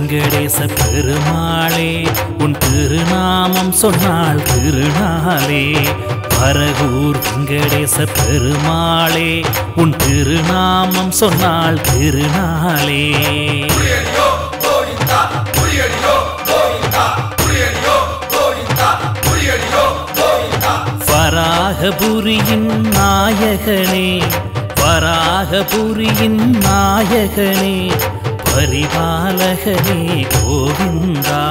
வெங்கடேச பெருமாளே உன் திருநாமம் சொன்னால் திருநாளே பரகூர் வெங்கடேச பெருமாளே உன் திருநாமம் சொன்னால் திருநாளே வராகபுரியின் நாயகனே வராகபுரியின் நாயகனே பரிபாலகனே கோவிந்தா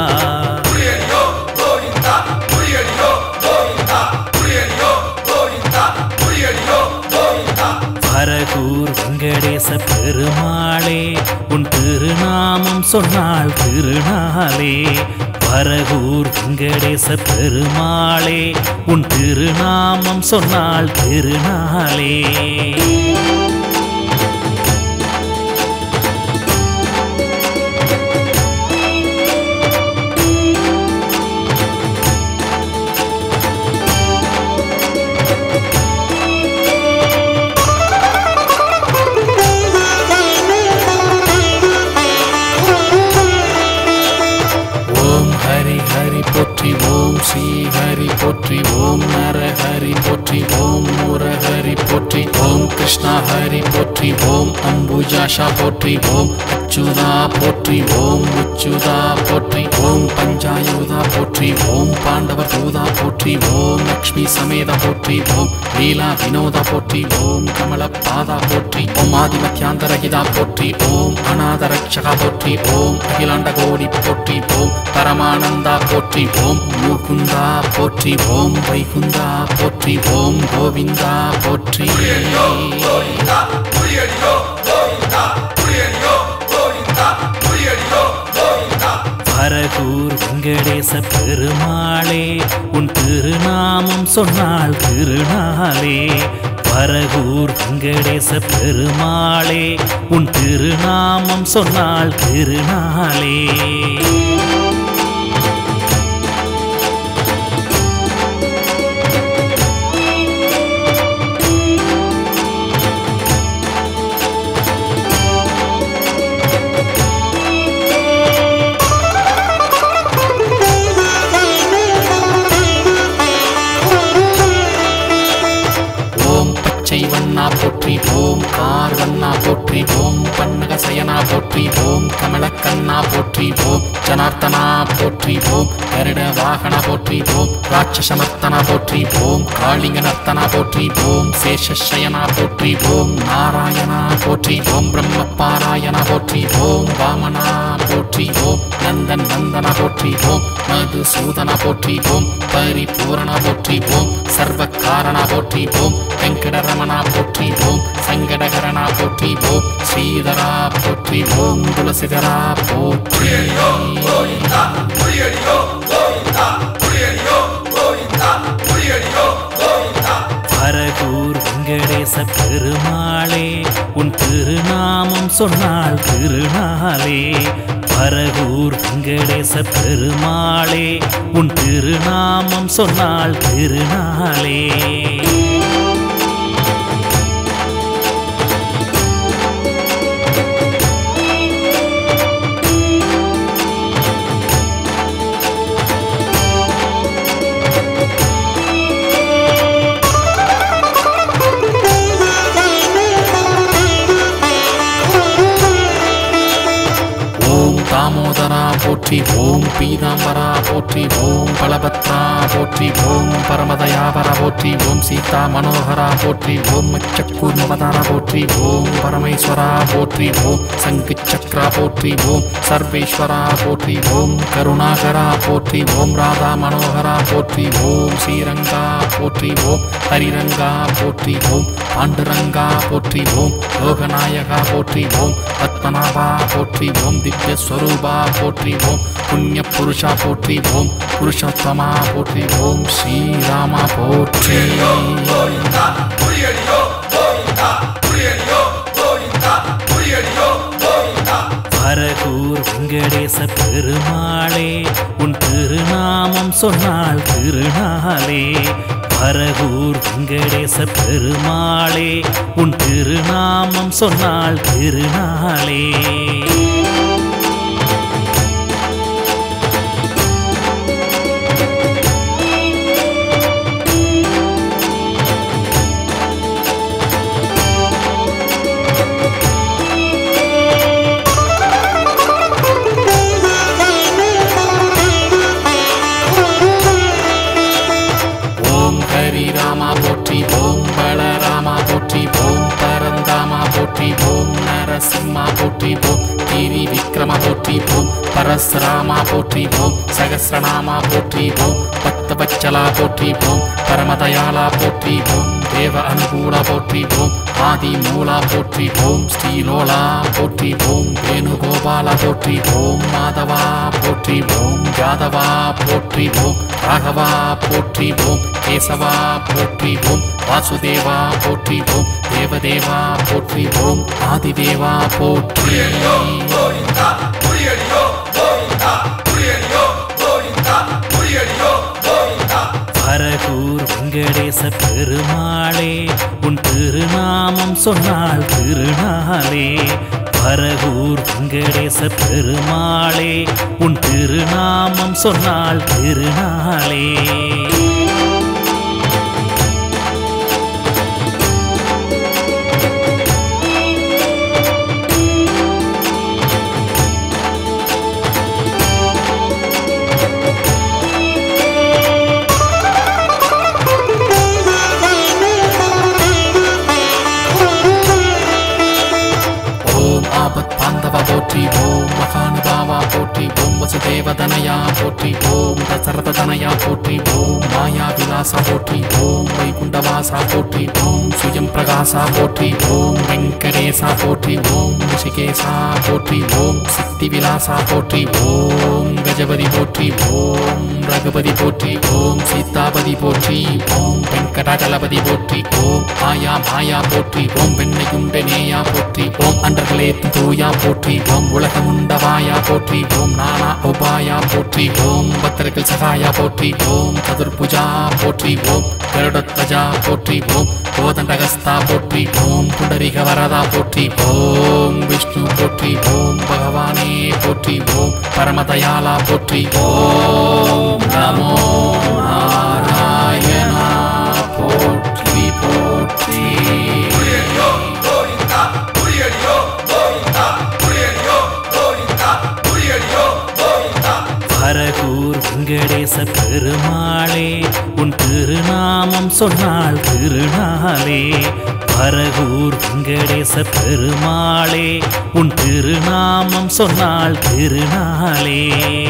பரகூர் வெங்கடேச பெருமாளே உன் திருநாமம் சொன்னால் திருநாளே பரகூர் வெங்கடேச பெருமாளே உன் திருநாமம் சொன்னால் திருநாளே ஓம் ஹரி ஹரி போற்றி ஓம் ஸ்ரீ ஹரி போற்றி ஓம் நர ஹரி போற்றி ஓம் முரஹரி போற்றி ஓம் கிருஷ்ணா ஹரி போற்றி ஓம் அம்புஜாஷா போற்றி ஓம் அச்சுதா போற்றி ஓம் உச்சுதா போற்றி ஓம் பஞ்சாயுதா போற்றி ஓம் பாண்டவர் தூதா போற்றி ஓம் லக்ஷ்மி சமேத போற்றி ஓம் லீலா வினோதா போற்றி ஓம் கமல பாதா போற்றி ஓம் ஆதிமத்தியாந்தரகிதா போற்றி ஓம் அநாத ரட்சகா போற்றி ஓம் அகிலாண்ட கோடி போற்றி ஓம் பரமானந்தா போற்றி ஓம் முகுந்தா போற்றி ஓம் வைகுந்தா போற்றி ஓம் கோவிந்தா போற்றி பரகூர் வெங்கடேச பெருமாளே உன் திருநாமம் சொன்னால் திருநாளே பரகூர் வெங்கடேச பெருமாளே உன் திருநாமம் சொன்னால் திருநாளே ஓம் பச்சை வண்ணா போற்றி ஓம் கார் வண்ணா போற்றி ஓம் பன்னக சயனா போற்றி ஓம் கமலக்கண்ணா போற்றி ஓம் ஜனார்த்தனா போற்றி ஓம் கருட வாகன போற்றி ஓம் ராட்சசமர்த்தனா போற்றி ஓம் காளிங்க நர்த்தனா போற்றி ஓம் சேஷயனா போற்றி ஓம் நாராயணா போற்றி ஓம் பிரம்ம பாராயணா போற்றி ஓம் வாமனா போற்றி ஓம் நந்தன் நந்தனா போற்றி ஓம் மதுசூதனா போற்றி ஓம் பரிபூரணா போற்றி ஓம் சர்வ காரணா போற்றி ஓம் வெங்கடரமணா போற்றி ஓம் சங்கடகரனா போற்றி ஓம் ஸ்ரீதரா போற்றி ஓம் துளசிதரா போற்றி பரகூர் வெங்கடேச பெருமாளே உன் திருநாமம் சொன்னால் திருநாளே பரகூர் வெங்கடேச பெருமாளே உன் திருநாமம் சொன்னால் திருநாளே ஓம் தாமோதரா போற்றி ஓம் பீதாம்பரா போற்றி ஓம் பலபத்ரா போற்றி ஓம் பரமதயாபரா போற்றி ஓம் சீதா மனோகரா போற்றி ஓம் மச்சக்கூர்மவதாரா போற்றி ஓம் பரமேஸ்வரா போற்றி ஓம் சங்கு சக்ரா போற்றி ஓம் சர்வேஸ்வரா போற்றி ஓம் கருணாகரா போற்றி ஓம் ராதா மனோகரா போற்றி ஓம் ஸ்ரீரங்கா போற்றி ஓம் ஹரிரங்கா போற்றி ஓம் பாண்டுரங்கா போற்றி ஓம் லோகநாயகா போற்றி ஓம் பத்மநாபா போற்றி ஓம் திவ்யஸ்வரூபா போற்றி ஓம் புண்ணிய புருஷா போற்றி ஓம் புருஷோத்தமா போற்றி ஓம் ஸ்ரீராமா போற்றி பரகூர் வெங்கடேச பெருமாளே உன் திருநாமம் சொன்னால் திருநாளே பரகூர் வெங்கடேச பெருமாளே உன் திருநாமம் சொன்னால் திருநாளே ஸ்ரீராமா போற்றி ஓம் பலராமா போற்றி ஓம் பரந்தாமா போற்றி ஓம் நரசிம்மா போற்றி ஓம் கிரி விக்ரம போற்றி ஓம் பரசுராமா போற்றி ஓம் சகசிரநாமா போற்றி ஓம் பக்தவச்சலா போற்றி ஓம் பரமதயாலா போற்றி ஓம் தேவ அனுகூல போற்றி ஓம் ஆதி மூலா போற்றி ஓம் ஸ்ரீலோலா போற்றி ஓம் வேணுகோபால போற்றி ஓம் மாதவா போற்றி ஓம் யாதவா போற்றி ஓம் ராகவா போற்றி ஓம் கேசவா போற்றி ஓம் வாசுதேவா போற்றி ஓம் தேவதேவா போற்றி ஓம் ஆதிதேவா போற்றி பரகூர் வெங்கடேச பெருமாளே உன் திருநாமம் சொன்னால் திருநாளே பரகூர் வெங்கடேச பெருமாளே உன் திருநாமம் சொன்னால் திருநாளே ஓம் ஆபத் பாந்தவ போற்றி ஓம் மகானுபாவா போற்றி ஓம் வசுதேவதனயா போற்றி ஓம் தசரத தனயா போற்றி ஓம் மாயா விலாசா போற்றி ஓம் வைகுண்டவாசா போற்றி ஓம் சுயம் பிரகாசா போற்றி ஓம் வெங்கடேசா போற்றி ஓம் ரிஷிகேசா போற்றி ஓம் சித்தி விலாசா போற்றி ஓம் கஜபதி போற்றி ஓம் ரகுபதி போற்றி ஓம் சீதாபதி போற்றி ஓம் வெங்கடாச்சலபதி போற்றி ஓம் ஆயா மாயா போற்றி ஓம் வெண்ணையும் பெனேயா போற்றி ஓம் அன்றர்களே தூயா போற்றி ஓம் உலகமுண்டவாயா போற்றி ஓம் நானா உபாயா போற்றி ஓம் பக்தர்கள் சகாயா போற்றி ஓம் சதுர்புஜா போற்றி ஓம் கருடத்வஜா போற்றி ஓம் கோதண்டகஸ்தா போற்றி ஓம் புண்டரிக வரதா போற்றி ஓம் விஷ்ணு போற்றி ஓம் பகவானே போற்றி ஓம் பரமதயாலா போற்றி ஓம் நமோ நாராயணா போற்றி போற்றி பரகூர் வெங்கடேச பெருமாளே உன் திருநாமம் சொன்னால் திருநாளே பரகூர் வெங்கடேச பெருமாளே உன் திருநாமம் சொன்னால் திருநாளே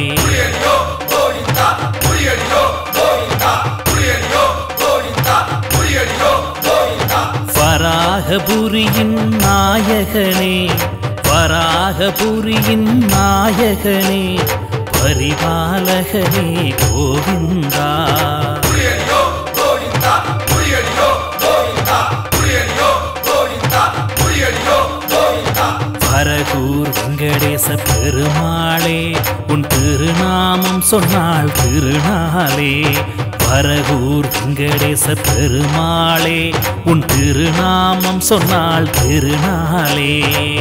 வராகபுரியின் நாயகனே வராகபுரியின் நாயகனே பரிபாலகனே கோவிந்தா பரகூர் வெங்கடேச பெருமாளே உன் திருநாமம் சொன்னால் திருநாளே பரகூர் வெங்கடேச பெருமாளே உன் திருநாமம் சொன்னால் திருநாளே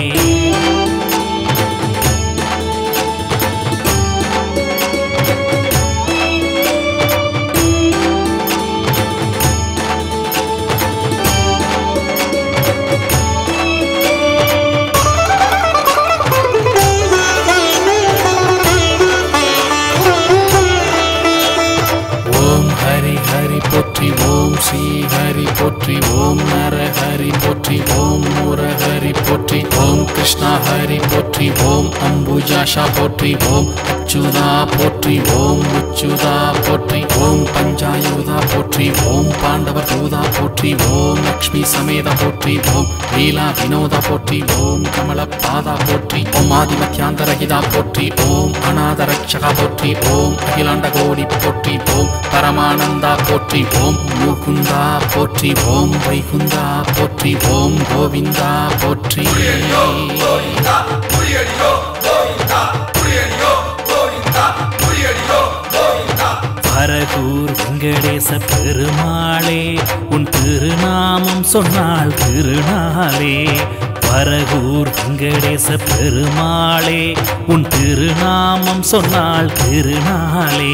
ஓம் ஹரி ஹரி போற்றி ஓம் ஸ்ரீ ஹரி போற்றி ஓம் நர ஹரி போற்றி ஓம் முரஹரி போற்றி ஓம் கிருஷ்ணா ஹரி போற்றி ஓம் அம்புஜாஷா போற்றி ஓம் அச்சுதா போற்றி ஓம் உச்சுதா போற்றி ஓம் பஞ்சாயுதா போற்றி ஓம் பாண்டவர் தூதா போற்றி ஓம் லக்ஷ்மி சமேத போற்றி ஓம் லீலா வினோதா போற்றி ஓம் கமல பாதா போற்றி ஓம் ஆதிமத்தியாந்தரகிதா போற்றி ஓம் அநாத ரட்சகா போற்றி ஓம் அகிலாண்ட கோடி போற்றி ஓம் பரமானந்தா போற்றி ஓம் முகுந்தா போற்றி ஓம் வைகுந்தா போற்றி ஓம் கோவிந்தா போற்றி பரகூர் வெங்கடேச பெருமாளே உன் திருநாமம் சொன்னால் திருநாளே பரகூர் வெங்கடேச பெருமாளே உன் திருநாமம் சொன்னால் திருநாளே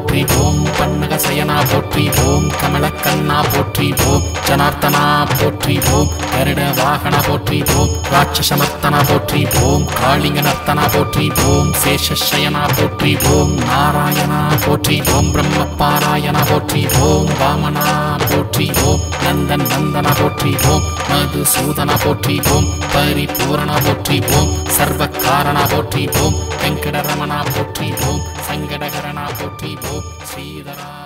போற்றி ஓம் பன்னக சயனா போற்றி ஓம் கமலக்கண்ணா போற்றி ஓம் ஜனார்த்தனா போற்றி ஓம் கருட வாகன போற்றி ஓம் ராட்சசமர்த்தனா போற்றி ஓம் காளிங்க நர்த்தனா போற்றி ஓம் சேஷயனா போற்றி ஓம் நாராயணா போற்றி ஓம் பிரம்ம பாராயணா போற்றி ஓம் வாமனா போற்றி ஓம் நந்தன் நந்தனா போற்றி ஓம் மதுசூதனா போற்றி ஓம் பரிபூரணா போற்றி ஓம் சர்வ காரணா போற்றி ஓம் வெங்கடரமணா போற்றி ஓம் சங்கடகரணா போற்றி ஓம் ஸ்ரீதரா